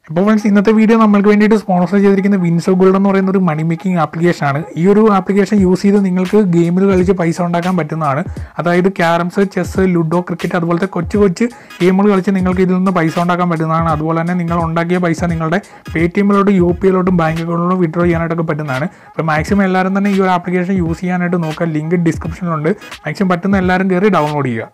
അപ്പോൾ ഫ്രണ്ട്സ് ഇന്നത്തെ വീഡിയോ നമ്മൾക്ക് വേണ്ടിയിട്ട് സ്പോൺസർ ചെയ്തിരിക്കുന്ന വിൻസോ ഗോൾഡ് എന്ന് പറയുന്ന ഒരു മണി മേക്കിംഗ് ആപ്ലിക്കേഷൻ ആണ് ഈ ഒരു ആപ്ലിക്കേഷൻ യൂസ് ചെയ്ത് നിങ്ങൾക്ക് ഗെയിമിൽ കളിച്ച് പൈസ ഉണ്ടാക്കാൻ പറ്റുന്നതാണ് അതായത് ക്യാരംസ് ചെസ്സ് ലുഡോ ക്രിക്കറ്റ് അതുപോലത്തെ കൊച്ചു കൊച്ചു ഗെയിമുകൾ കളിച്ച് നിങ്ങൾക്ക് ഇതിൽ നിന്ന് പൈസ ഉണ്ടാക്കാൻ പറ്റുന്നതാണ് അതുപോലെ തന്നെ നിങ്ങൾ ഉണ്ടാക്കിയ പൈസ നിങ്ങളുടെ പേ ടി എമ്മിലോട്ടും യു പി ഐയിലോട്ടും ബാങ്ക് അക്കൗണ്ടിലോട്ടും വിഡ്രോ ചെയ്യാനായിട്ടൊക്കെ പറ്റുന്നതാണ് അപ്പോൾ മാക്സിമം എല്ലാവരും തന്നെ ഈ ഒരു ആപ്ലിക്കേഷൻ യൂസ് ചെയ്യാനായിട്ട് നോക്കുക ലിങ്ക് ഡിസ്ക്രിപ്ഷനിലുണ്ട് മാക്സിമം പറ്റുന്ന എല്ലാവരും കയറി ഡൗൺലോഡ് ചെയ്യുക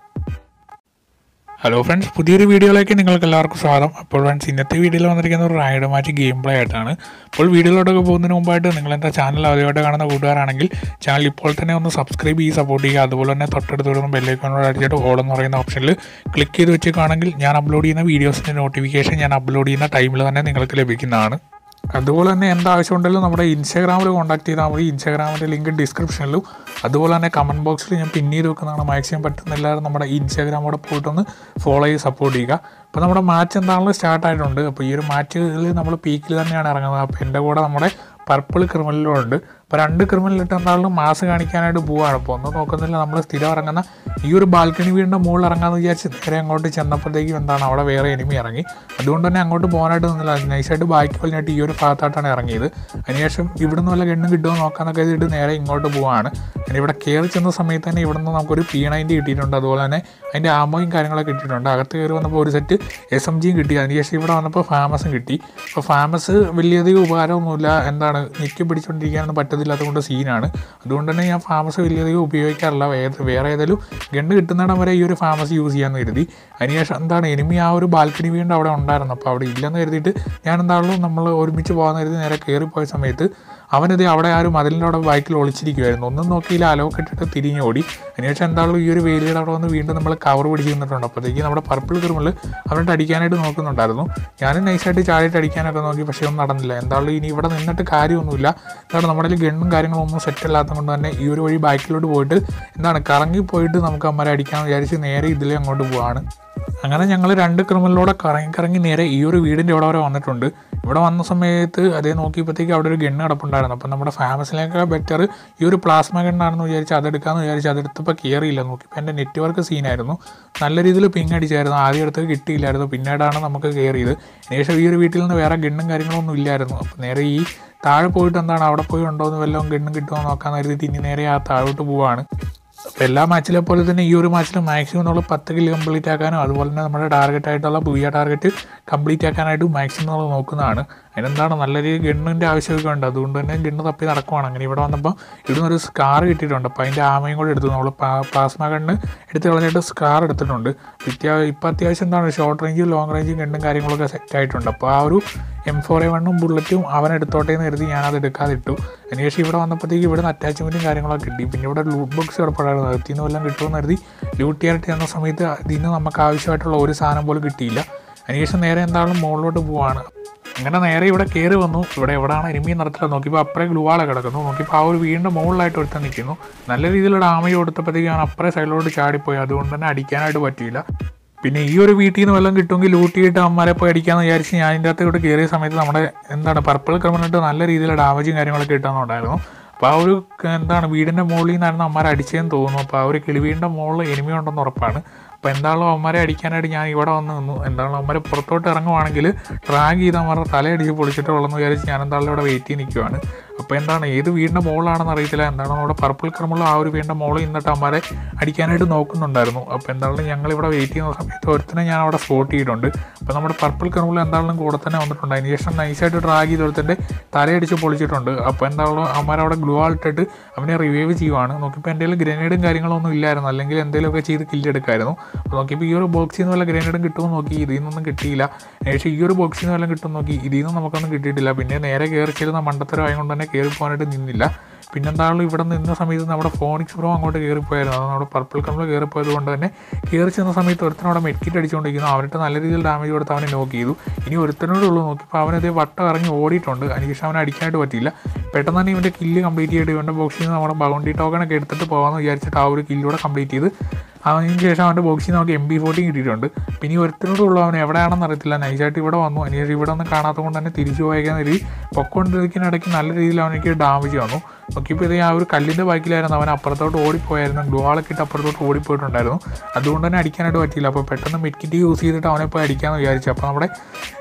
ഹലോ ഫ്രണ്ട്സ് പുതിയൊരു വീഡിയോയിലേക്ക് നിങ്ങൾക്ക് എല്ലാവർക്കും സ്വാഗതം അപ്പോൾ ഫ്രണ്ട്സ് ഇന്നത്തെ വീഡിയോയിൽ വന്നിരിക്കുന്ന ഒരു റൈഡ് മാച്ച് ഗെയിം പ്ലേ ആയിട്ടാണ് അപ്പോൾ വീഡിയോയിലോട്ടൊക്കെ പോകുന്നതിന് മുമ്പായിട്ട് നിങ്ങൾ എന്താ ചാനൽ ആദ്യമായിട്ട് കാണുന്ന കൂട്ടുകാരാണെങ്കിൽ ചാനൽ ഇപ്പോൾ തന്നെ ഒന്ന് സബ്സ്ക്രൈബ് ചെയ്ത് സപ്പോർട്ട് ചെയ്യുക അതുപോലെ തന്നെ തൊട്ടടുത്ത് വരുന്ന ബെല്ലൈക്കോണോട് അടിച്ചിട്ട് ഓൾ എന്ന് പറയുന്ന ഓപ്ഷനിൽ ക്ലിക്ക് ചെയ്ത് വെച്ചേക്കാണെങ്കിൽ ഞാൻ അപ്ലോഡ് ചെയ്യുന്ന വീഡിയോസിൻ്റെ നോട്ടിഫിക്കേഷൻ ഞാൻ അപ്ലോഡ് ചെയ്യുന്ന ടൈമിൽ തന്നെ നിങ്ങൾക്ക് ലഭിക്കുന്നതാണ് അതുപോലെ തന്നെ എന്താവശ്യം ഉണ്ടെങ്കിലും നമ്മുടെ ഇൻസ്റ്റാഗ്രാമിൽ കോൺടാക്ട് ചെയ്താൽ മതി ഇൻസ്റ്റാഗ്രാമിൻ്റെ ലിങ്ക് ഡിസ്ക്രിപ്ഷനിലും അതുപോലെ തന്നെ കമൻറ്റ് ബോക്സിൽ ഞാൻ പിൻ ചെയ്ത് വെക്കുന്നതാണ് മാക്സിമം പറ്റുന്ന എല്ലാവരും നമ്മുടെ ഇൻസ്റ്റാഗ്രാമോടെ പോയിട്ടൊന്ന് ഫോളോ ചെയ്ത് സപ്പോർട്ട് ചെയ്യുക അപ്പോൾ നമ്മുടെ മാച്ച് എന്താണെങ്കിലും സ്റ്റാർട്ട് ആയിട്ടുണ്ട് അപ്പോൾ ഈ ഒരു മാച്ചിൽ നമ്മൾ പീക്കിൽ തന്നെയാണ് ഇറങ്ങുന്നത് അപ്പോൾ എൻ്റെ കൂടെ നമ്മുടെ പർപ്പിൾ ക്രിമിനലും ഉണ്ട് അപ്പോൾ രണ്ട് ക്രിമിനലിട്ട് എന്തായാലും മാസ് കാണിക്കാനായിട്ട് പോവാണ് അപ്പോൾ ഒന്നും നോക്കുന്നില്ല നമ്മൾ സ്ഥിരം ഇറങ്ങുന്ന ഈ ഒരു ബാൽക്കണി വീടിൻ്റെ മുകളിൽ ഇറങ്ങാമെന്ന് വിചാരിച്ച് നേരെ അങ്ങോട്ട് ചെന്നപ്പോഴത്തേക്കും എന്താണ് അവിടെ വേറെ എനിമി ഇറങ്ങി അതുകൊണ്ട് തന്നെ അങ്ങോട്ട് പോകാനായിട്ട് നിന്നില്ല നൈസായിട്ട് ബാക്കി വലിഞ്ഞിട്ട് ഈ ഒരു ഭാഗത്തായിട്ടാണ് ഇറങ്ങിയത് അതിനുശേഷം ഇവിടുന്ന് വല്ല ഗണ്ണും കിട്ടുമോ നോക്കാന്നൊക്കെ ചെയ്തിട്ട് നേരെ ഇങ്ങോട്ട് പോവാണ് ഞാൻ ഇവിടെ കയറി ചെന്ന സമയത്ത് തന്നെ ഇവിടുന്ന് നമുക്കൊരു പി നയൻറ്റി കിട്ടിയിട്ടുണ്ട് അതുപോലെ തന്നെ അതിൻ്റെ ആമോയും കാര്യങ്ങളൊക്കെ കിട്ടിയിട്ടുണ്ട് അകത്ത് കയറി വന്നപ്പോൾ ഒരു സെറ്റ് എസ് എം ജിയും കിട്ടി അതിനുശേഷം ഇവിടെ വന്നപ്പോൾ ഫാമസും കിട്ടി അപ്പോൾ ഫാമസ് വലിയധികം ഉപകാരമൊന്നുമില്ല എന്താണ് നിൽക്കി പിടിച്ചുകൊണ്ടിരിക്കാനൊന്നും പറ്റത്തില്ലാത്തത് കൊണ്ട് സീനാണ് അതുകൊണ്ട് തന്നെ ഞാൻ ഫാമസ് വലിയധികം ഉപയോഗിക്കാറില്ല വേറെ വേറെ ഏതെങ്കിലും ഗണ്ണ് കിട്ടുന്നിടം വരെ ഈ ഒരു ഫാമസ് യൂസ് ചെയ്യാമെന്ന് കരുതി അതിനുശേഷം എന്താണ് എനിമി ആ ഒരു ബാൽക്കണി വീണ്ടും അവിടെ ഉണ്ടായിരുന്നു അപ്പോൾ അവിടെ ഇല്ലെന്ന് കരുതിയിട്ട് ഞാൻ എന്താണല്ലോ നമ്മൾ ഒരുമിച്ച് പോകാമെന്ന് കരുതി നേരെ കയറിപ്പോയ സമയത്ത് അവനത് അവിടെ ആ ഒരു മതിലിൻ്റെ അവിടെ ബൈക്കിൽ ഒളിച്ചിരിക്കുമായിരുന്നു ഒന്നും നോക്കിയില്ല അലോക്ക് ഇട്ടിട്ട് തിരിഞ്ഞോടി അതിനുശേഷം എന്താണല്ലോ ഈ ഒരു വേലിയുടെ അവിടെ വന്ന് വീണ്ടും നമ്മൾ കവർ പിടിച്ച് നിന്നിട്ടുണ്ട് അപ്പോഴത്തേക്ക് നമ്മുടെ പർപ്പിൾ ക്രിമിൽ അവനിട്ട് അടിക്കാനായിട്ട് നോക്കുന്നുണ്ടായിരുന്നു ഞാനും നൈസായിട്ട് ചാടിയിട്ട് അടിക്കാനൊക്കെ നോക്കി പക്ഷേ ഒന്നും നടന്നില്ല എന്താണല്ലോ ഇനി ഇവിടെ നിന്നിട്ട് കാര്യമൊന്നുമില്ല എന്താണ് നമ്മുടെ കയ്യിൽ ഗണ്ണും കാര്യങ്ങളും ഒന്നും സെറ്റ് അല്ലാത്തത് കൊണ്ട് തന്നെ ഈ ഒരു വഴി ബാക്കിലോട്ട് പോയിട്ട് എന്താണ് കറങ്ങി പോയിട്ട് നമുക്ക് അമ്മരെ അടിക്കാമെന്ന് വിചാരിച്ച് നേരെ ഇതിലേ അങ്ങോട്ട് പോവാണ് അങ്ങനെ ഞങ്ങൾ രണ്ട് ക്രിമിനലിലൂടെ കറങ്ങി കറങ്ങി നേരെ ഈ ഒരു വീടിൻ്റെ ഇവിടെ വരെ വന്നിട്ടുണ്ട് ഇവിടെ വന്ന സമയത്ത് അതേ നോക്കിയപ്പോഴത്തേക്ക് അവിടെ ഒരു ഗണ്ണ് കിടപ്പുണ്ടായിരുന്നു അപ്പം നമ്മുടെ ഫാമസിനേക്കാൾ ബെറ്റർ ഈ ഒരു പ്ലാസ്മ ഗണ്ണാണെന്ന് വിചാരിച്ച് അതെടുക്കാമെന്ന് വിചാരിച്ച് അതെടുത്തപ്പോൾ കയറിയില്ല നോക്കിയപ്പോൾ എൻ്റെ നെറ്റ്വർക്ക് സീനായിരുന്നു നല്ല രീതിയിൽ പിങ് അടിച്ചായിരുന്നു ആദ്യം എടുത്ത് കിട്ടിയില്ലായിരുന്നു പിന്നീടാണ് നമുക്ക് കയറിയത് ശേഷം ഈ ഒരു വീട്ടിൽ നിന്ന് വേറെ ഗണ്ണും കാര്യങ്ങളൊന്നും ഇല്ലായിരുന്നു അപ്പം നേരെ ഈ താഴെ പോയിട്ട് എന്താണ് അവിടെ പോയി ഉണ്ടോ എന്ന് വല്ലതും ഗണ്ണും കിട്ടുമോ നോക്കാൻ കരുതിയിട്ട് ഇനി നേരെ ആ താഴോട്ട് പോവാണ് അപ്പോൾ എല്ലാ മാച്ചിലെ പോലെ തന്നെ ഈ ഒരു മാച്ചിൽ മാക്സിമം നമ്മൾ പത്ത് കില്ല് കംപ്ലീറ്റ് ആക്കാനും അതുപോലെ തന്നെ നമ്മുടെ ടാർഗറ്റ് ആയിട്ടുള്ള ബുയ ടാർഗറ്റ് കംപ്ലീറ്റ് ആക്കാനായിട്ട് മാക്സിമം നമ്മൾ നോക്കുന്നതാണ് അതിനെന്താണ് നല്ല രീതിയിൽ ഗണ്ണിൻ്റെ ആവശ്യമൊക്കെ ഉണ്ട് അതുകൊണ്ട് തന്നെ ഗണ്ണ് തപ്പി നടക്കുവാണ് അങ്ങനെ ഇവിടെ വന്നപ്പോൾ ഇവിടുന്ന് ഒരു സ്കാർ കിട്ടിയിട്ടുണ്ട് അപ്പോൾ അതിൻ്റെ ആമയും കൂടെ എടുത്തു നമ്മൾ പ്ലാസ്മ ഗണ്ണ് എടുത്ത് കളഞ്ഞിട്ട് സ്കാർ എടുത്തിട്ടുണ്ട് ഇത്യാ ഇപ്പം അത്യാവശ്യം എന്താണ് ഷോർട്ട് റേഞ്ചും ലോങ് റേഞ്ചും ഗണ്ണും കാര്യങ്ങളൊക്കെ സെറ്റ് ആയിട്ടുണ്ട് അപ്പോൾ ആ ഒരു എം ഫോർ എ വണ്ണും ബുള്ളറ്റും അവൻ എടുത്തോട്ടെ എന്ന് കരുതി ഞാനത് എടുക്കാതെ ഇട്ടു അതിനുശേഷം ഇവിടെ വന്നപ്പോഴത്തേക്ക് ഇവിടെ നിന്ന് അറ്റാച്ച്മെൻറ്റും കാര്യങ്ങളൊക്കെ കിട്ടി പിന്നെ ഇവിടെ ലൂട്ട് ബോക്സ് കിടപ്പുണ്ടായിരുന്നു അതിൽ നിന്ന് വല്ലതും കിട്ടുമെന്ന് കരുതി ലൂട്ട് ചെയ്യാനായിട്ട് ചെന്ന സമയത്ത് അതിൽ നിന്ന് നമുക്ക് ആവശ്യമായിട്ടുള്ള ഒരു സാധനം പോലും കിട്ടിയില്ല അതിനുശേഷം നേരെ എന്താണെങ്കിലും മുകളിലോട്ട് പോവാണ് അങ്ങനെ നേരെ ഇവിടെ കയറി വന്നു ഇവിടെ എവിടെയാണ് എനിമി നടത്തില്ല നോക്കിയപ്പോൾ അപ്പറേ ഗ്ലൂവാളെ കിടക്കുന്നു നോക്കിയപ്പോൾ ആ ഒരു വീണ്ടും മുകളിലായിട്ട് ഒരുത്തൻ നിൽക്കുന്നു നല്ല രീതിയിലുള്ള ഡാമേജ് കൊടുത്തപ്പോഴത്തേക്ക് ഞാൻ അപ്പറേ സൈഡിലോട്ട് ചാടിപ്പോയി അതുകൊണ്ട് തന്നെ അടിക്കാനായിട്ട് പറ്റിയില്ല പിന്നെ ഈ ഒരു വീട്ടിൽ നിന്ന് വല്ലതും കിട്ടുമെങ്കിൽ ലൂട്ട് ചെയ്തിട്ട് അമ്മമാരെ പോയി അടിക്കാമെന്ന് വിചാരിച്ച് ഞാൻ ഇതിൻ്റെ അകത്തോട്ട് കയറിയ സമയത്ത് നമ്മുടെ എന്താണ് പർപ്പിൾ ക്രിമിനലിട്ട് നല്ല രീതിയിലുള്ള ഡാമേജും കാര്യങ്ങളൊക്കെ കിട്ടാന്നുണ്ടായിരുന്നു അപ്പോൾ ആ ഒരു എന്താണ് വീടിൻ്റെ മുകളിൽ നിന്നായിരുന്നു അമ്മമാരെ അടിച്ചതെന്ന് തോന്നുന്നു അപ്പോൾ ആ ഒരു കിളിവീടിൻ്റെ മുകളിൽ എനിമി ഉണ്ടെന്ന് ഉറപ്പാണ് അപ്പോൾ എന്താണല്ലോ അവന്മാരെ അടിക്കാനായിട്ട് ഞാൻ ഇവിടെ വന്ന് നിന്നു എന്താണല്ലോ അവന്മാരെ പുറത്തോട്ട് ഇറങ്ങുവാണെങ്കിൽ ട്രാഗ് ചെയ്ത് അവന്മാരുടെ തലയടിച്ച് പൊളിച്ചിട്ട് ഉള്ളെന്ന് വിചാരിച്ച് ഞാൻ എന്താണല്ലോ ഇവിടെ വെയിറ്റ് ചെയ്ത് നിൽക്കുവാണ് അപ്പോൾ എന്താണ് ഏത് വീടിൻ്റെ മുകളിലാണെന്ന് അറിയത്തില്ല എന്താണ് നമ്മുടെ പർപ്പിൾ ക്രമുള്ള ആ ഒരു വീടിൻ്റെ മുകളിൽ നിന്നിട്ട് അവന്മാരെ അടിക്കാനായിട്ട് നോക്കുന്നുണ്ടായിരുന്നു അപ്പോൾ എന്താണെങ്കിലും ഞങ്ങൾ ഇവിടെ വെയിറ്റ് ചെയ്യുന്ന സമയത്ത് ഒരുത്തനെ ഞാൻ അവിടെ സ്പോട്ട് ചെയ്തിട്ടുണ്ട് അപ്പോൾ നമ്മുടെ പർപ്പിൾ ക്രമുള്ള എന്താണെങ്കിലും കൂടെ തന്നെ വന്നിട്ടുണ്ട് അതിന് ശേഷം നൈസായിട്ട് ഡ്രാഗ് ചെയ്ത് ഒരുത്തൻ്റെ തലയടിച്ച് പൊളിച്ചിട്ടുണ്ട് അപ്പോൾ എന്താണല്ലോ അവന്മാരവിടെ ഗ്ലൂ ഇട്ടിട്ട് അവനെ റിവൈവ് ചെയ്യുവാണ് നോക്കിയപ്പോൾ എൻ്റെ കയ്യിൽ ഗ്രനേഡും കാര്യങ്ങളൊന്നും ഇല്ലായിരുന്നു അല്ലെങ്കിൽ എന്തെങ്കിലുമൊക്കെ ചെയ്ത് കില്ലെടുക്കായിരുന്നു അപ്പോൾ നോക്കിയപ്പോൾ ഈ ഒരു ബോക്സിൽ നിന്ന് വല്ല ഗ്രനേഡും കിട്ടുമെന്ന് നോക്കി ഇതിൽ നിന്നൊന്നും കിട്ടിയില്ല പക്ഷേ ഈ ഒരു ബോക്സിൽ നിന്ന് വല്ലതും കിട്ടുമെന്ന് നോക്കി ഇതിൽ നിന്ന് നമുക്കൊന്നും കിട്ടിയിട്ടില്ല പിന്നെ നേരെ കയറി ചെല്ലുന്ന മണ്ടത്തരമായത് കൊണ്ട് തന്നെ കയറി പോകാനായിട്ട് നിന്നില്ല പിന്നെന്താണല്ലോ ഇവിടെ നിന്ന സമയത്ത് നമ്മുടെ ഫോണിക്സ് പ്രോ അങ്ങോട്ട് കയറിപ്പോയായിരുന്നു അത് നമ്മുടെ പർപ്പിൾ കമ്പിൾ കയറിപ്പോയത് കൊണ്ട് തന്നെ കയറി ചെന്ന സമയത്ത് ഒരുത്തനവിടെ മെഡ്കിറ്റ് അടിച്ചുകൊണ്ടിരിക്കുന്നു അവനിട്ട് നല്ല രീതിയിൽ ഡാമേജ് കൊടുത്ത് അവനെ നോക്ക് ചെയ്തു ഇനി ഒരുത്തനോട് ഉള്ളൂ നോക്കിയപ്പോൾ അവനത് വട്ടം ഇറങ്ങി ഓടിയിട്ടുണ്ട് അതിനുശേഷം അവനെ അടിക്കാനായിട്ട് പറ്റിയില്ല പെട്ടെന്ന് തന്നെ ഇവൻ്റെ കില്ല് കംപ്ലീറ്റ് ചെയ്തിട്ട് ഇവൻ്റെ ബോക്സിൽ നിന്ന് നമ്മുടെ ബൗണ്ടി ടോക്കണൊക്കെ എടുത്തിട്ട് പോകാമെന്ന് വിചാരിച്ചിട്ട് ആ ഒരു കില്ലൂടെ കംപ്ലീറ്റ് ചെയ്ത് അതിന് ശേഷം അവൻ്റെ ബോക്സിൽ നിന്ന് നമുക്ക് എം ബി ഫോർട്ടീൻ കിട്ടിയിട്ടുണ്ട് പിന്നെ ഈ ഒരുത്തനോട് ഉള്ളൂ അവൻ എവിടെയാണെന്ന് അറിയത്തില്ല നൈസായിട്ട് ഇവിടെ വന്നു അതിനുശേഷം ഇവിടെ ഒന്നും കാണാത്തത് കൊണ്ട് തന്നെ തിരിച്ചു പോയേക്കാൻ രീതി പൊക്കൊണ്ടിരിക്കുന്നിടയ്ക്ക് നല്ല രീതിയിൽ അവനിക്ക് ഡാമേജ് വന്നു നോക്കിയപ്പോൾ ഇത് ആ ഒരു കല്ലിൻ്റെ ബാക്കിലായിരുന്നു അവൻ അപ്പുറത്തോട്ട് ഓടിപ്പോയായിരുന്നു ഗ്ലോളൊക്കെ ഇട്ട് അപ്പുറത്തോട്ട് ഓടിപ്പോയിട്ടുണ്ടായിരുന്നു അതുകൊണ്ട് തന്നെ അടിക്കാനായിട്ട് പറ്റിയില്ല അപ്പോൾ പെട്ടെന്ന് മിഡ്കിറ്റ് യൂസ് ചെയ്തിട്ട് അവനെ പോയി അടിക്കാമെന്ന് വിചാരിച്ചു അപ്പോൾ നമ്മുടെ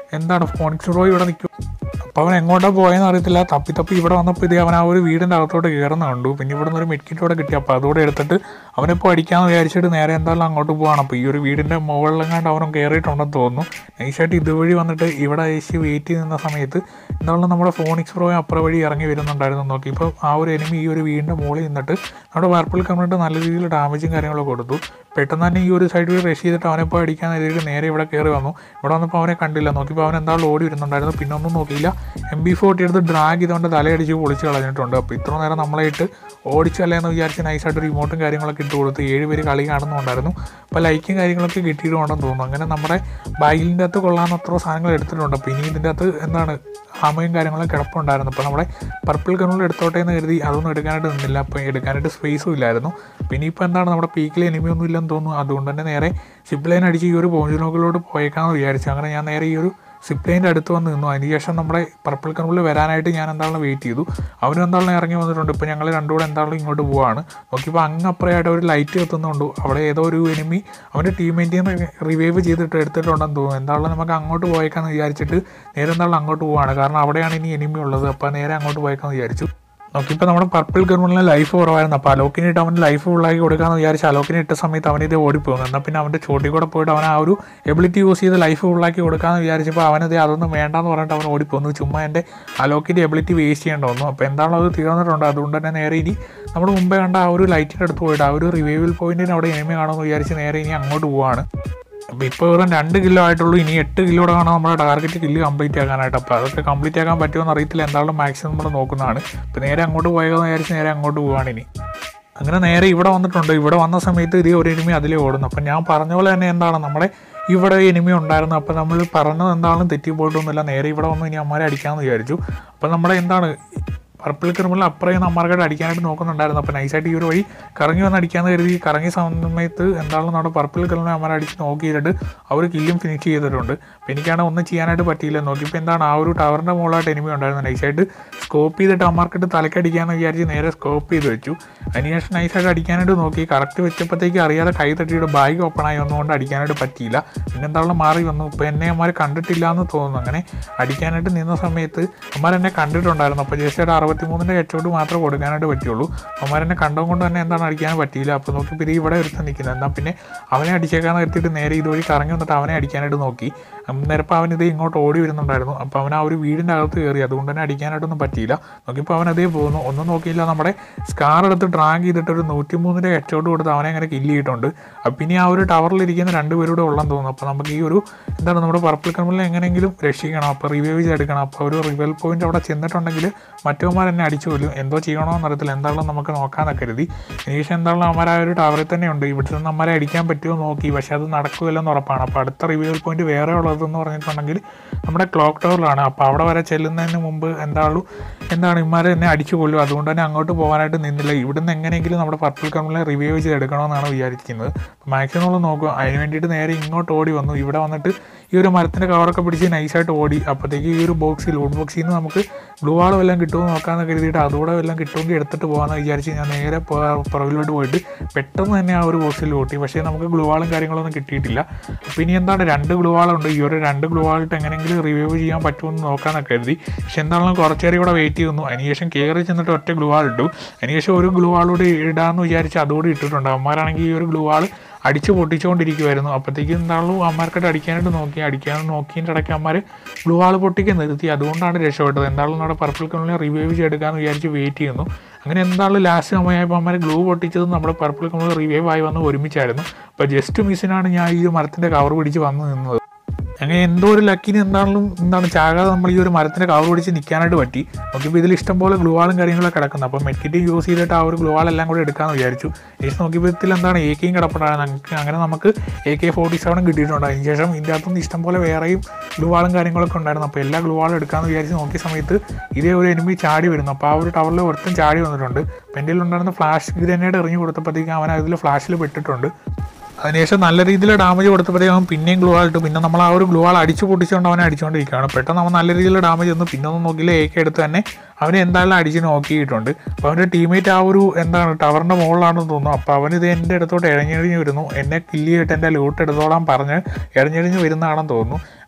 എന്താണ് ഫോണിക്സ് റോ ഇവിടെ നിൽക്കും അപ്പോൾ അവൻ എങ്ങോട്ടാ പോയെന്ന് അറിയത്തില്ല തപ്പി തപ്പി ഇവിടെ വന്നപ്പോൾ ഇത് അവൻ ആ ഒരു വീടിൻ്റെ അകത്തോട്ട് കയറുന്ന കണ്ടു പിന്നെ ഇവിടെ നിന്ന് ഒരു മെഡ്കിറ്റോടെ കിട്ടി അപ്പോൾ അതുകൂടെ എടുത്തിട്ട് അവനിപ്പോൾ അടിക്കാമെന്ന് വിചാരിച്ചിട്ട് നേരെ എന്തായാലും അങ്ങോട്ട് പോവാണ് അപ്പോൾ ഈ ഒരു വീടിൻ്റെ മുകളിലെങ്ങാണ്ട് അവനും കയറിയിട്ടുണ്ടെന്ന് തോന്നുന്നു നൈസായിട്ട് ഇതുവഴി വന്നിട്ട് ഇവിടെ അയച്ച് വെയിറ്റ് ചെയ്യുന്ന സമയത്ത് എന്താണ് നമ്മുടെ ഫോണിക്സ് പ്രോ അപ്പുറം വഴി ഇറങ്ങി വരുന്നുണ്ടായിരുന്നു നോക്കി ഇപ്പോൾ ആ ഒരു എനിമി ഈ ഒരു വീടിൻ്റെ മുകളിൽ നിന്നിട്ട് നമ്മുടെ പർപ്പിൾ കമ്മിട്ട് നല്ല രീതിയിൽ ഡാമേജും കാര്യങ്ങളൊക്കെ കൊടുത്തു പെട്ടെന്ന് തന്നെ ഈ ഒരു സൈഡ് വഴി റഷ് ചെയ്തിട്ട് അവനെ പോയി അടിക്കാൻ എതിരെ നേരെ ഇവിടെ കയറി വന്നു ഇവിടെ വന്നപ്പോൾ അവനെ കണ്ടില്ല നോക്കിയപ്പോൾ അവൻ എന്തായാലും ഓടി വരുന്നുണ്ടായിരുന്നു പിന്നെ ഒന്നും നോക്കിയില്ല എം ബി ഫോർട്ടി എടുത്ത് ഡ്രാഗ് ചെയ്തുകൊണ്ട് തലയടിച്ച് പൊളിച്ച് കളഞ്ഞിട്ടുണ്ട് അപ്പോൾ ഇത്ര നേരം നമ്മളായിട്ട് ഓടിച്ചല്ലേ എന്ന് വിചാരിച്ച് നൈസായിട്ട് റിമോട്ടും കാര്യങ്ങളൊക്കെ ഇട്ട് കൊടുത്ത് ഏഴ് പേര് കളി കാണുന്നുണ്ടായിരുന്നു അപ്പോൾ ലൈക്കും കാര്യങ്ങളൊക്കെ കിട്ടിയിട്ടുണ്ടെന്ന് തോന്നുന്നു അങ്ങനെ നമ്മുടെ ബൈലിൻ്റെ അകത്ത് കൊള്ളാവുന്ന അത്ര സാധനങ്ങൾ എടുത്തിട്ടുണ്ട് അപ്പോൾ ഇനി ഇതിൻ്റെ അകത്ത് എന്താണ് ആമയും കാര്യങ്ങളും കിടപ്പുണ്ടായിരുന്നു അപ്പോൾ നമ്മുടെ പർപ്പിൾ കണ്ണൂർ എടുത്തോട്ടെ എന്ന് കരുതി അതൊന്നും എടുക്കാനായിട്ട് നിന്നില്ല അപ്പോൾ എടുക്കാനായിട്ട് സ്പേസും ഇല്ലായിരുന്നു പിന്നെ ഇപ്പോൾ എന്താണ് നമ്മുടെ പീക്കിൽ എനിമിയൊന്നും ഇല്ലെന്ന് തോന്നുന്നു അതുകൊണ്ട് തന്നെ നേരെ സിപ്പ് ലൈൻ അടിച്ച് ഈ ഒരു പോയിന്റിനോക്കിലോട്ട് പോയേക്കാമെന്ന് വിചാരിച്ചു അങ്ങനെ ഞാൻ നേരെ ഈ ഒരു സിപ്പ് ലൈൻ്റെ അടുത്ത് വന്ന് നിന്നു അതിനുശേഷം നമ്മുടെ പർപ്പിൾ കണ്ണൂരിൽ വരാനായിട്ട് ഞാൻ എന്താണ് വെയിറ്റ് ചെയ്തു അവനും എന്താണ് ഇറങ്ങി വന്നിട്ടുണ്ട് ഇപ്പോൾ ഞങ്ങൾ രണ്ടും കൂടെ എന്താണ് ഇങ്ങോട്ട് പോവാണ് നോക്കിയപ്പോൾ അങ്ങ് അപ്പുറമായിട്ട് ഒരു ലൈറ്റ് കത്തുന്നുണ്ട് അവിടെ ഏതോ ഒരു എനിമി അവൻ്റെ ടീമേറ്റിൽ നിന്ന് റിവൈവ് ചെയ്തിട്ട് എടുത്തിട്ടുണ്ടെന്ന് തോന്നുന്നു എന്താണ് നമുക്ക് അങ്ങോട്ട് പോയേക്കാന്ന് വിചാരിച്ചിട്ട് നേരെ എന്താണ് അങ്ങോട്ട് പോവാണ് കാരണം അവിടെയാണ് ഇനി എനിമി ഉള്ളത് അപ്പോൾ നേരെ അങ്ങോട്ട് പോയേക്കാന്ന് വിചാരിച്ചു നോക്കിയപ്പോൾ നമ്മുടെ പർപ്പിൾ ഗർമണിലെ ലൈഫ് കുറവായിരുന്നു അപ്പോൾ അലോക്കിന് ഇട്ട് അവന് ലൈഫ് ഫുള്ളാക്കി കൊടുക്കാമെന്ന് വിചാരിച്ച് അലോക്കിന് ഇട്ട സമയത്ത് അവനിത് ഓടിപ്പോകുന്നു എന്നാൽ പിന്നെ അവൻ്റെ ചോട്ടിൽ കൂടെ പോയിട്ട് അവൻ ആ ഒരു എബിലിറ്റി യൂസ് ചെയ്ത് ലൈഫ് ഫുള്ളാക്കി കൊടുക്കാമെന്ന് വിചാരിച്ചപ്പോൾ അവനത് അതൊന്നും വേണ്ടാന്ന് പറഞ്ഞിട്ട് അവൻ ഓടിപ്പോന്നു ചുമ്മാ എൻ്റെ അലോക്കിൻ്റെ എബിലിറ്റി വേസ്റ്റ് ചെയ്യേണ്ട വന്നു അപ്പോൾ എന്താണോ അത് തീർന്നിട്ടുണ്ട് അതുകൊണ്ട് തന്നെ നേരെ ഇനി നമ്മൾ മുമ്പേ കണ്ട ആ ഒരു ലൈറ്റിൻ്റെ അടുത്ത് പോയിട്ട് ആ ഒരു റിവൈവൽ പോയിന്റിന് അവിടെ എനിമി കാണുമെന്ന് വിചാരിച്ച് നേരെ ഇനി അങ്ങോട്ട് പോവാണ് അപ്പോൾ ഇപ്പോൾ വെറും രണ്ട് കിലോ ആയിട്ടുള്ളൂ ഇനി എട്ട് കിലോയുടെ കാണാൻ നമ്മുടെ ടാർഗറ്റ് കില്ല് കംപ്ലീറ്റ് ആക്കാനായിട്ട് അപ്പോൾ അതൊക്കെ കംപ്ലീറ്റ് ആക്കാൻ പറ്റുമോ അറിയത്തില്ല എന്തായാലും മാക്സിമം നമ്മൾ നോക്കുന്നതാണ് ഇപ്പോൾ നേരെ അങ്ങോട്ട് പോയതെന്ന് വിചാരിച്ച് നേരെ അങ്ങോട്ട് പോവാണ് ഇനി അങ്ങനെ നേരെ ഇവിടെ വന്നിട്ടുണ്ട് ഇവിടെ വന്ന സമയത്ത് ഇതേ ഒരു എനിമി അതിലേ ഓടുന്നു അപ്പം ഞാൻ പറഞ്ഞ പോലെ തന്നെ എന്താണ് നമ്മുടെ ഇവിടെ എനിമി ഉണ്ടായിരുന്നു അപ്പോൾ നമ്മൾ പറഞ്ഞത് എന്താണെന്ന് തെറ്റിപ്പോയിട്ടൊന്നുമില്ല നേരെ ഇവിടെ വന്ന് ഇനി അമ്മമാരെ അടിക്കാമെന്ന് വിചാരിച്ചു അപ്പോൾ നമ്മുടെ എന്താണ് പർപ്പിൾ ക്രിമിനൽ അപ്പുറം അമ്മാർക്കായിട്ട് അടിക്കാനായിട്ട് നോക്കുന്നുണ്ടായിരുന്നു അപ്പോൾ നൈസായിട്ട് ഈ ഒരു വഴി കറങ്ങി വന്ന് അടിക്കാന്ന് കരുതി കറങ്ങിയ സമയത്ത് എന്താണ് നമ്മുടെ പർപ്പിൾ ക്രിമിനൽ അമ്മമാരെ അടിച്ച് നോക്കിയിട്ട് അവർ കില്ലും ഫിനിഷ് ചെയ്തിട്ടുണ്ട് അപ്പോൾ എനിക്കാണ് ഒന്നും ചെയ്യാനായിട്ട് പറ്റിയില്ല നോക്കിയപ്പോൾ എന്താണ് ആ ഒരു ടവറിൻ്റെ മുകളിലായിട്ട് എനിമി ഉണ്ടായിരുന്നു നൈസായിട്ട് സ്കോപ്പ് ചെയ്തിട്ട് അമ്മാർക്കിട്ട് തലക്കടിക്കാമെന്ന് വിചാരിച്ച് നേരെ സ്കോപ്പ് ചെയ്ത് വെച്ചു അതിനുശേഷം നൈസായിട്ട് അടിക്കാനായിട്ട് നോക്കി കറക്റ്റ് വെച്ചപ്പോഴത്തേക്ക് അറിയാതെ കൈ തട്ടിയിട്ട് ബാഗ് ഓപ്പൺ ആയി ഒന്നുകൊണ്ട് അടിക്കാനായിട്ട് പറ്റിയില്ല പിന്നെ എന്താണെന്ന് മാറി വന്നു ഇപ്പോൾ എന്നെ അമ്മമാർ കണ്ടിട്ടില്ല എന്ന് തോന്നുന്നു അങ്ങനെ അടിക്കാനായിട്ട് നിന്ന സമയത്ത് അമ്മമാർ എന്നെ കണ്ടിട്ടുണ്ടായിരുന്നു അപ്പോൾ ജസ്റ്റ് ഒരു അറുപത്തി മൂന്നിൻ്റെ ഹെഡ്ഷോട്ട് മാത്രമേ കൊടുക്കാനായിട്ട് പറ്റുള്ളൂ അമ്മമാർ എന്നെ കണ്ടതും കൊണ്ട് തന്നെ എന്താണ് അടിക്കാൻ പറ്റിയില്ല അപ്പോൾ നോക്കി പിന്നെ ഇവിടെ ഒരുത്തൻ നിൽക്കുന്നത് എന്നാൽ പിന്നെ അവനെ അടിച്ചേക്കാന്ന് കരുത്തിയിട്ട് നേരെ ഇതുവഴി കറങ്ങി വന്നിട്ട് അവനെ അടിക്കാനായിട്ട് നോക്കി നേരപ്പോൾ അവൻ ഇത് ഇങ്ങോട്ട് ഓടി വരുന്നുണ്ടായിരുന്നു അപ്പോൾ അവൻ ആ ഒരു വീടിൻ്റെ അകത്ത് കയറി അതുകൊണ്ട് തന്നെ അടിക്കാനായിട്ടൊന്നും പറ്റിയില്ല നോക്കിയപ്പോൾ അവൻ അതേ പോകുന്നു ഒന്നും നോക്കിയില്ല നമ്മുടെ സ്കാർ എടുത്ത് ഡ്രാഗ് ചെയ്തിട്ട് ഒരു നൂറ്റി മൂന്നിൻ്റെ ഹെഡ്ഷോട്ട് കൊടുത്ത് അവനെ അങ്ങനെ കില്ല് ചെയ്തിട്ടുണ്ട് അപ്പം ഇനി ആ ഒരു ടവറിലിരിക്കുന്ന രണ്ട് പേരുടെ ഉള്ളെന്ന് തോന്നുന്നു അപ്പോൾ നമുക്ക് ഈ ഒരു എന്താണ് നമ്മുടെ പർപ്പിൾ കമ്മിളിൽ എങ്ങനെയെങ്കിലും രക്ഷിക്കണം അപ്പോൾ റിവൈവ് ചെയ്തെടുക്കണം അപ്പോൾ ഒരു റിവൽ പോയിന്റ് അവിടെ ചെന്നിട്ടുണ്ടെങ്കിൽ മറ്റവന്മാർ എന്നെ അടിച്ചു കൊല്ലും എന്തോ ചെയ്യണമെന്ന് അറിയത്തില്ല എന്താണെന്ന് നമുക്ക് നോക്കാമെന്നൊക്കെ കരുതി ശേഷം എന്താണ് അമ്മമാർ ആ ഒരു ടവറിൽ തന്നെ ഉണ്ട് ഇവിടുത്തെ നിന്ന് അമ്മമാരെ അടിക്കാൻ പറ്റുമോ നോക്കി പക്ഷേ അത് നടക്കില്ലെന്ന് ഉറപ്പാണ് അപ്പോൾ അടുത്ത റിവ്യൂവൽ പോയിന്റ് വേറെ ഉള്ളതെന്ന് പറഞ്ഞിട്ടുണ്ടെങ്കിൽ നമ്മുടെ ക്ലോക്ക് ടവറിലാണ് അപ്പോൾ അവിടെ വരെ ചെല്ലുന്നതിന് മുമ്പ് എന്താണു എന്താണ് ഇമാർ എന്നെ അടിച്ചു കൊല്ലും അതുകൊണ്ട് തന്നെ അങ്ങോട്ട് പോകാനായിട്ട് നിന്നില്ല ഇവിടുന്ന് എങ്ങനെയെങ്കിലും നമ്മുടെ പർപ്പിൾ കമ്മിലെ റിവ്യൂ ചെയ്തെടുക്കണമെന്നാണ് വിചാരിക്കുന്നത് മാക്സിമം നമ്മൾ നോക്കുക അതിന് വേണ്ടിയിട്ട് നേരെ ഇങ്ങോട്ട് ഓടി വന്നു ഇവിടെ വന്നിട്ട് ഈ ഒരു മരത്തിൻ്റെ കവറൊക്കെ പിടിച്ച് നൈസായിട്ട് ഓടി അപ്പോഴത്തേക്ക് ഈ ഒരു ബോക്സിൽ ലോഡ് ബോക്സിൽ നിന്ന് നമുക്ക് ഗ്ലൂ വാൾ വല്ലതും കിട്ടുമോ നോക്കാമെന്ന് കരുതിയിട്ട് അതുകൂടെ വല്ലതും കിട്ടുമെങ്കിൽ എടുത്തിട്ട് പോകാമെന്ന് വിചാരിച്ച് ഞാൻ നേരെ പോ- പുറകിലോട്ട് പോയിട്ട് പെട്ടെന്ന് തന്നെ ആ ഒരു ബോക്സിൽ ഓട്ടി പക്ഷേ നമുക്ക് ഗ്ലൂ വാളും കാര്യങ്ങളൊന്നും കിട്ടിയിട്ടില്ല അപ്പോൾ ഇനി എന്താണ് രണ്ട് ഗ്ലൂ വാളുണ്ട് ഈ ഒരു രണ്ട് ഗ്ലൂ വാളിട്ട് എങ്ങനെയെങ്കിലും റിവൈവ് ചെയ്യാൻ പറ്റുമെന്ന് നോക്കാമെന്നൊക്കെ കരുതി പക്ഷെ എന്താണെങ്കിലും കുറച്ചേരം കൂടെ വെയിറ്റ് ചെയ്യുന്നു അതിനുശേഷം കയറി ചെന്നിട്ട് ഒറ്റ ഗ്ലൂ വാൾ ഇട്ടു അതിനുശേഷം ഒരു ഗ്ലൂ വാളൂടെ ഇടാമെന്ന് വിചാരിച്ച് അതുകൂടി ഇട്ടിട്ടുണ്ട് അവന്മാരാണെങ്കിൽ ഈ ഒരു ഗ്ലൂ വാൾ അടിച്ച് പൊട്ടിച്ചുകൊണ്ടിരിക്കുമായിരുന്നു അപ്പോഴത്തേക്കും എന്താണല്ലോ അമ്മമാർക്കായിട്ട് അടിക്കാനായിട്ട് നോക്കി അടിക്കാൻ നോക്കിയതിൻ്റെ ഇടയ്ക്ക് അമ്മമാർ ഗ്ലൂ വാൾ പൊട്ടിക്ക് നിർത്തി അതുകൊണ്ടാണ് രക്ഷപ്പെട്ടത് എന്താണല്ലോ നമ്മുടെ പർപ്പിൾ കമ്മിനെ റിവൈവ് ചെയ്തെടുക്കാമെന്ന് വിചാരിച്ച് വെയിറ്റ് ചെയ്യുന്നു അങ്ങനെ എന്താണല്ലോ ലാസ്റ്റ് സമയമായപ്പോൾ അമ്മമാർ ഗ്ലൂ പൊട്ടിച്ചത് നമ്മുടെ പർപ്പിൾ കമ്മിൽ റിവൈവ് ആയി വന്ന് ഒരുമിച്ചായിരുന്നു അപ്പോൾ ജസ്റ്റ് മിസ്സിനാണ് ഞാൻ ഈ ഒരു മരത്തിൻ്റെ കവർ പിടിച്ച് വന്ന് നിന്നത് അങ്ങനെ എന്തോ ഒരു ലക്കിന് എന്താണെങ്കിലും എന്താണ് ചാകാതെ നമ്മൾ ഈ ഒരു മരത്തിൻ്റെ കവർ പിടിച്ച് നിൽക്കാനായിട്ട് പറ്റി നോക്കിയപ്പോൾ ഇതിൽ ഇഷ്ടംപോലെ ഗ്ലൂവാളും കാര്യങ്ങളൊക്കെ കിടക്കുന്നത് അപ്പോൾ മെഡ്കിറ്റ് യൂസ് ചെയ്തിട്ട് ആ ഒരു ഗ്ലൂവാളെല്ലാം കൂടെ എടുക്കാമെന്ന് വിചാരിച്ചു ശേഷം നോക്കിയപ്പോൾ ഇതിൽ എന്താണ് എ കെയും കിടപ്പുണ്ടായിരുന്നു നമുക്ക് അങ്ങനെ നമുക്ക് എ കെ ഫോർട്ടി സെവനും കിട്ടിയിട്ടുണ്ട് അതിന് ശേഷം ഇതിൻ്റെ അകത്തുനിന്ന് ഇഷ്ടംപോലെ വേറെയും ഗ്ലൂവാളും കാര്യങ്ങളൊക്കെ ഉണ്ടായിരുന്നു അപ്പോൾ എല്ലാ ഗ്ലൂവാളും എടുക്കാമെന്ന് വിചാരിച്ച് നോക്കിയ സമയത്ത് ഇതേ ഒരു എനിമി ചാടി വരുന്നു അപ്പോൾ ആ ഒരു ടവറിൽ ഒരുത്തൻ ചാടി വന്നിട്ടുണ്ട് അപ്പോൾ എൻ്റെ ഉണ്ടായിരുന്ന ഫ്ലാഷ് ഗ്രനേഡ് എറിഞ്ഞു കൊടുത്തപ്പോഴത്തേക്കും അവൻ അതിൽ ഫ്ലാഷിൽ പെട്ടിട്ടുണ്ട് അതിനുശേഷം നല്ല രീതിയിൽ ഡാമേജ് കൊടുത്തപ്പോഴത്തേക്കും അവൻ പിന്നെയും ഗ്ലൂ ആൾ ഇട്ടു പിന്നെ നമ്മൾ ആ ഒരു ഗ്ലൂ ആൾ അടിച്ചു പൊട്ടിച്ചുകൊണ്ട് അവനെ അടിച്ചുകൊണ്ടിരിക്കുകയാണ് പെട്ടെന്ന് അവൻ നല്ല രീതിയിൽ ഡാമേജ് വന്നു പിന്നെ ഒന്നും നോക്കിയില്ല ഏക്ക് എടുത്ത് തന്നെ അവനെ എന്തായാലും അടിച്ച് നോക്കിയിട്ടുണ്ട് അപ്പോൾ അവൻ്റെ ടീമേറ്റ് ആ ഒരു എന്താണ് ടവറിൻ്റെ മുകളിലാണെന്ന് തോന്നുന്നു അപ്പോൾ അവൻ ഇത് എൻ്റെ അടുത്തോട്ട് ഇഴഞ്ഞിഴിഞ്ഞ് വരുന്നു എന്നെ കില്ല് ചെയ്തിട്ട് എൻ്റെ ലൂട്ട് എടുത്തോളാൻ പറഞ്ഞ് ഇഴഞ്ഞിഴിഞ്ഞ് വരുന്നതാണെന്ന് തോന്നുന്നു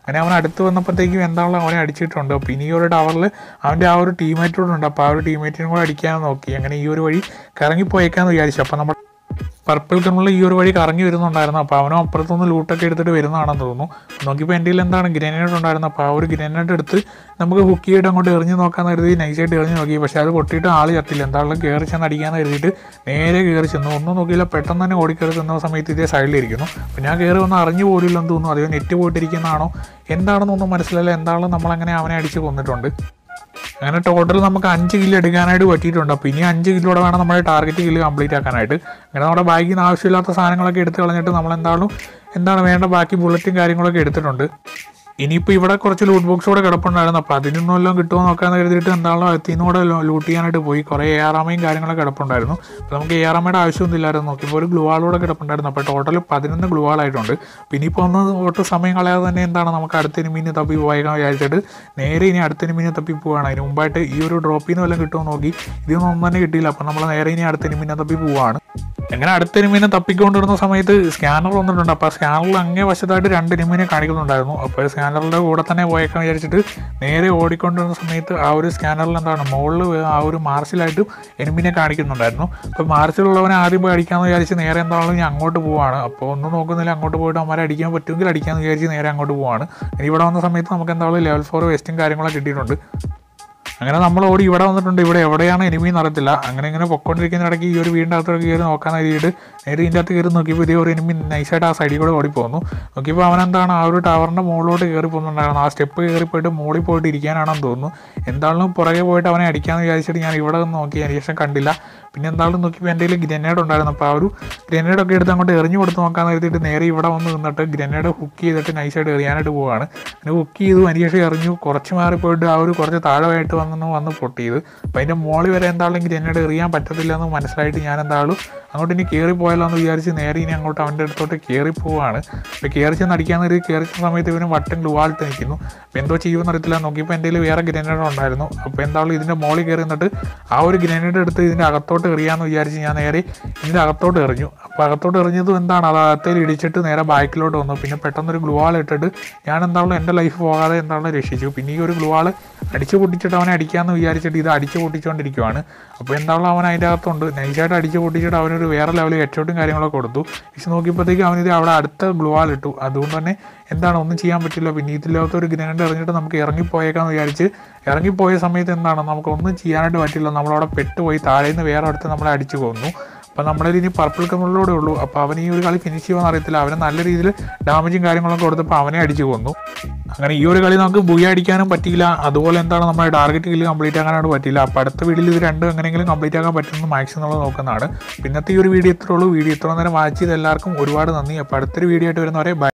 അങ്ങനെ അവൻ അടുത്ത് വന്നപ്പോഴത്തേക്കും എന്താണല്ലോ അവനെ അടിച്ചിട്ടുണ്ട് അപ്പോൾ ഇനി ഈ ഒരു ടവറിൽ അവൻ്റെ ആ ഒരു ടീമേറ്റോട് ഉണ്ട് അപ്പോൾ ആ ഒരു ടീമേറ്റിനും കൂടെ അടിക്കാൻ നോക്കി അങ്ങനെ ഈ ഒരു വഴി കറങ്ങിപ്പോയേക്കാന്ന് വിചാരിച്ചു അപ്പോൾ നമ്മൾ പർപ്പിൾ കണ്ണുള്ള ഈ ഒരു വഴി കറങ്ങി വരുന്നുണ്ടായിരുന്നു അപ്പോൾ അവനും അപ്പുറത്തുനിന്ന് ലൂട്ടൊക്കെ എടുത്തിട്ട് വരുന്നതാണെന്ന് തോന്നുന്നു നോക്കിയപ്പോൾ എൻ്റെ കയ്യിൽ എന്താണ് ഗ്രനേഡ് ഉണ്ടായിരുന്നു അപ്പോൾ ആ ഒരു ഗ്രനേഡ് എടുത്ത് നമുക്ക് ഹുക്ക് ചെയ്തിട്ട് അങ്ങോട്ട് എറിഞ്ഞ് നോക്കാന്ന് കരുതി നൈസായിട്ട് എറിഞ്ഞ് നോക്കി പക്ഷേ അത് പൊട്ടിയിട്ട് ആൾ ചത്തില്ല എന്താണെങ്കിലും കയറി ചെന്ന് അടിക്കാന്ന് കരുതിയിട്ട് നേരെ കയറി ചെന്നു ഒന്നും നോക്കിയില്ല പെട്ടെന്ന് തന്നെ ഓടിക്കയറി ചെന്ന സമയത്ത് ഇതേ സൈഡിലിരിക്കുന്നു അപ്പോൾ ഞാൻ കയറി ഒന്ന് അറിഞ്ഞു പോലില്ലെന്ന് തോന്നുന്നു അതേ നെറ്റ് പോയിട്ടിരിക്കുന്നതാണോ എന്താണെന്നൊന്നും മനസ്സിലായില്ല എന്താണെന്ന് നമ്മളങ്ങനെ അവനെ അടിച്ച് കൊന്നിട്ടുണ്ട് അങ്ങനെ ടോട്ടൽ നമുക്ക് അഞ്ച് കില്ല് എടുക്കാനായിട്ട് പറ്റിയിട്ടുണ്ട് അപ്പോൾ ഇനി അഞ്ച് കില്ലോടെ വേണം നമ്മുടെ ടാർഗറ്റ് കില്ല് കംപ്ലീറ്റ് ആക്കാനായിട്ട് അങ്ങനെ നമ്മുടെ ബാഗിൽ നിന്ന് ആവശ്യമില്ലാത്ത സാധനങ്ങളൊക്കെ എടുത്ത് കളഞ്ഞിട്ട് നമ്മൾ എന്തായാലും എന്താണ് വേണ്ട ബാക്കി ബുള്ളറ്റും കാര്യങ്ങളൊക്കെ എടുത്തിട്ടുണ്ട് ഇനിയിപ്പോൾ ഇവിടെ കുറച്ച് ലൂട്ട് ബോക്സ് കൂടെ കിടപ്പുണ്ടായിരുന്നു അപ്പോൾ അതിൽ നിന്നും എല്ലാം കിട്ടുമോ നോക്കാന്ന് കരുതിയിട്ട് എന്താണല്ലോ എത്തിന്ന് കൂടെ ലൂട്ട് ചെയ്യാനായിട്ട് പോയി കുറേ എ ആർ എമ്മയും കാര്യങ്ങളൊക്കെ കിടപ്പുണ്ടായിരുന്നു അപ്പോൾ നമുക്ക് എ ആർ എമ്മയുടെ ആവശ്യമൊന്നും ഇല്ലായിരുന്നു നോക്കിയപ്പോൾ ഒരു ഗ്ലൂ ആളൂടെ കിടപ്പുണ്ടായിരുന്നു അപ്പോൾ ടോട്ടൽ പതിനൊന്ന് ഗ്ലൂ ആളായിട്ടുണ്ട് പിന്നെ ഇപ്പോൾ ഒന്ന് ഒട്ടും സമയം കളയാതെ തന്നെ എന്താണ് നമുക്ക് അടുത്ത എനിമീനെ തപ്പി പോയേക്കാൻ വിചാരിച്ചിട്ട് നേരെ ഇനി അടുത്ത എനിമീനെ തപ്പി പോവുകയാണ് അതിന് മുമ്പായിട്ട് ഈ ഒരു ഡ്രോപ്പിൽ നിന്ന് വല്ലതും കിട്ടുമോ നോക്കി ഇതൊന്നും ഒന്നും തന്നെ കിട്ടിയില്ല അപ്പോൾ നമ്മൾ നേരെ ഇനി അടുത്ത എനിമീനെ തപ്പി പോവുകയാണ് അങ്ങനെ അടുത്ത എനിമീനെ തപ്പിക്കൊണ്ടിരുന്ന സമയത്ത് സ്കാനർ വന്നിട്ടുണ്ട് അപ്പോൾ സ്കാനറിൽ അങ്ങേ വശത്തായിട്ട് രണ്ട് എനിമീനെ കാണിക്കുന്നുണ്ടായിരുന്നു അപ്പോൾ സ്കാനറിൻ്റെ കൂടെ തന്നെ പോയേക്കാൻ വിചാരിച്ചിട്ട് നേരെ ഓടിക്കൊണ്ടിരുന്ന സമയത്ത് ആ ഒരു സ്കാനറിൽ എന്താണ് മുകളിൽ ആ ഒരു മാർച്ചിലായിട്ട് എനിമീനെ കാണിക്കുന്നുണ്ടായിരുന്നു അപ്പോൾ മാർച്ചിലുള്ളവനെ ആദ്യം പോയി അടിക്കാമെന്ന് വിചാരിച്ച് നേരെ എന്താണെങ്കിലും ഞാൻ അങ്ങോട്ട് പോവാണ് അപ്പോൾ ഒന്നും നോക്കുന്നില്ല അങ്ങോട്ട് പോയിട്ട് അവന്മാരെ അടിക്കാൻ പറ്റുമെങ്കിൽ അടിക്കാമെന്ന് വിചാരിച്ച് നേരെ അങ്ങോട്ട് പോവാണ് ഇനി ഇവിടെ വന്ന സമയത്ത് നമുക്ക് എന്താണെങ്കിലും ലെവൽ ഫോർ വെസ്റ്റും കാര്യങ്ങളൊക്കെ കിട്ടിയിട്ടുണ്ട് അങ്ങനെ നമ്മൾ ഓടി ഇവിടെ വന്നിട്ടുണ്ട് ഇവിടെ എവിടെയാണ് എനിമി അറിയത്തില്ല അങ്ങനെ ഇങ്ങനെ പൊക്കോണ്ടിരിക്കുന്ന ഇടയ്ക്ക് ഈ ഒരു വീടിൻ്റെ അകത്തോട്ട് കയറി നോക്കാൻ നേരിട്ട് നേരെ ഇതിൻ്റെ അകത്ത് കയറി നോക്കിയപ്പോൾ ഇതേ ഒരു എനിമി നൈസായിട്ട് ആ സൈഡിൽ കൂടെ ഓടി പോകുന്നു നോക്കിയപ്പോൾ അവൻ എന്താണ് ആ ഒരു ടവറിൻ്റെ മുകളിലോട്ട് കയറി പോകുന്നുണ്ടായിരുന്നു ആ സ്റ്റെപ്പ് കയറി പോയിട്ട് മുകളിൽ പോയിട്ട് ഇരിക്കാനാണെന്ന് തോന്നുന്നു എന്താണെങ്കിലും പുറകെ പോയിട്ട് അവനെ അടിക്കാമെന്ന് വിചാരിച്ചിട്ട് ഞാൻ ഇവിടെ നിന്ന് നോക്കി അതിന് ശേഷം കണ്ടില്ല പിന്നെ എന്താണെങ്കിലും നോക്കിയപ്പോൾ എൻ്റെ കയ്യിൽ ഗ്രനേഡ് ഉണ്ടായിരുന്നു അപ്പോൾ ആ ഒരു ഗ്രനേഡൊക്കെ എടുത്ത് അങ്ങോട്ട് എറിഞ്ഞു കൊടുത്ത് നോക്കാൻ നേരത്തിട്ട് നേരെ ഇവിടെ വന്ന് നിന്നിട്ട് ഗ്രനേഡ് ഹുക്ക് ചെയ്തിട്ട് നൈസായിട്ട് എറിയാനായിട്ട് പോവുകയാണ് അങ്ങനെ ഹുക്ക് ചെയ്തു അതിന് ശേഷം എറിഞ്ഞു കുറച്ച് മാറിപ്പോയിട്ട് ആ ഒരു കുറച്ച് താഴെയായിട്ട് വന്നു വന്ന് പൊട്ടിയത് അപ്പോൾ അതിൻ്റെ മോളിൽ വരെ എന്താണെങ്കിലും ഗ്രനേഡ് എറിയാൻ പറ്റത്തില്ല എന്ന് മനസ്സിലായിട്ട് ഞാൻ എന്താളും അങ്ങോട്ട് ഇനി കയറി പോയാലോ എന്ന് വിചാരിച്ച് നേരെ ഇനി അങ്ങോട്ട് അവൻ്റെ അടുത്തോട്ട് കയറി പോവുകയാണ് അപ്പോൾ കയറി ചെന്ന് അടിക്കാൻ നേരി കയറി ചെന്ന സമയത്ത് ഇവന് വട്ടൻ ഗ്ലുവാൾട്ട് നിൽക്കുന്നു അപ്പോൾ എന്തോ ചെയ്യുമെന്ന് അറിയത്തില്ല നോക്കിയപ്പോൾ എൻ്റെ കയ്യിൽ വേറെ ഗ്രനേഡ് ഉണ്ടായിരുന്നു അപ്പോൾ എന്താളും ഇതിൻ്റെ മോളിൽ കയറി നിന്നിട്ട് ആ ഒരു ഗ്രനേഡ് എടുത്ത് ഇതിൻ്റെ അകത്തോട്ട് എറിയാമെന്ന് വിചാരിച്ച് ഞാൻ നേരെ ഇതിൻ്റെ അകത്തോട്ട് എറിഞ്ഞു അപ്പോൾ അകത്തോട്ട് എറിഞ്ഞതും എന്താണ് അത് അകത്തേൽ ഇടിച്ചിട്ട് നേരെ ബാക്കിലോട്ട് വന്നു പിന്നെ പെട്ടെന്നൊരു ഗ്ലുവാൾ ഇട്ടിട്ട് ഞാൻ എന്താണല്ലോ എൻ്റെ ലൈഫ് പോകാതെ എന്താണല്ലോ രക്ഷിച്ചു പിന്നെ ഈ ഒരു ഗ്ലുവാൾ അടിച്ചു പൊട്ടിച്ചിട്ട് അവനെ അടിക്കാമെന്ന് വിചാരിച്ചിട്ട് ഇത് അടിച്ചു പൊട്ടിച്ചുകൊണ്ടിരിക്കുവാണ് അപ്പോൾ എന്താണല്ലോ അവൻ അതിൻ്റെ അകത്തുണ്ട് നൈസായിട്ട് അടിച്ചു പൊട്ടിച്ചിട്ട് അവനൊരു വേറെ ലെവലിൽ ഹെഡ്ഷോട്ടും കാര്യങ്ങളൊക്കെ കൊടുത്തു പക്ഷെ നോക്കിയപ്പോഴത്തേക്കും അവനിത് അവിടെ അടുത്ത ഗ്ലുവാൾ ഇട്ടു അതുകൊണ്ട് തന്നെ എന്താണ് ഒന്നും ചെയ്യാൻ പറ്റില്ല പിന്നെ ഇതില്ലാത്ത ഒരു ഗ്രനേഡ് എറിഞ്ഞിട്ട് നമുക്ക് ഇറങ്ങിപ്പോയേക്കാന്ന് വിചാരിച്ച് ഇറങ്ങിപ്പോയ സമയത്ത് എന്താണ് നമുക്ക് ഒന്നും ചെയ്യാനായിട്ട് പറ്റില്ല നമ്മളവിടെ പെട്ടുപോയി താഴെ നിന്ന് വേറെ അടുത്ത് നമ്മളെ അടിച്ചു കൊന്നു അപ്പോൾ നമ്മുടെ ഇനി പർപ്പിൾ കമ്മലിലൂടെ ഉള്ളൂ അപ്പോൾ അവൻ ഈ ഒരു കളി ഫിനിഷ് ചെയ്യുമെന്ന് അറിയത്തില്ല അവന് നല്ല രീതിയിൽ ഡാമേജും കാര്യങ്ങളൊക്കെ കൊടുത്തപ്പോൾ അവനെ അടിച്ചു കൊന്നു അങ്ങനെ ഈ ഒരു കളി നമുക്ക് ബുയ അടിക്കാനും പറ്റിയില്ല അതുപോലെ എന്താണ് നമ്മുടെ ടാർഗറ്റ് കില്ല് കംപ്ലീറ്റ് ആക്കാനായിട്ട് പറ്റിയില്ല അപ്പോൾ അടുത്ത വീഡിയോയിൽ ഇത് രണ്ടും എങ്ങനെയെങ്കിലും കംപ്ലീറ്റ് ആക്കാൻ പറ്റുമെന്ന് മാക്സിമം നമ്മൾ നോക്കുന്നതാണ് പിന്നത്തെ ഈ ഒരു വീഡിയോ ഇത്രേ ഉള്ളൂ വീഡിയോ ഇത്ര നേരം വാച്ച് ചെയ്ത് എല്ലാവർക്കും ഒരുപാട് നന്ദി അപ്പോൾ അടുത്തൊരു വീഡിയോ ആയിട്ട് വരുന്നവരെ ബൈ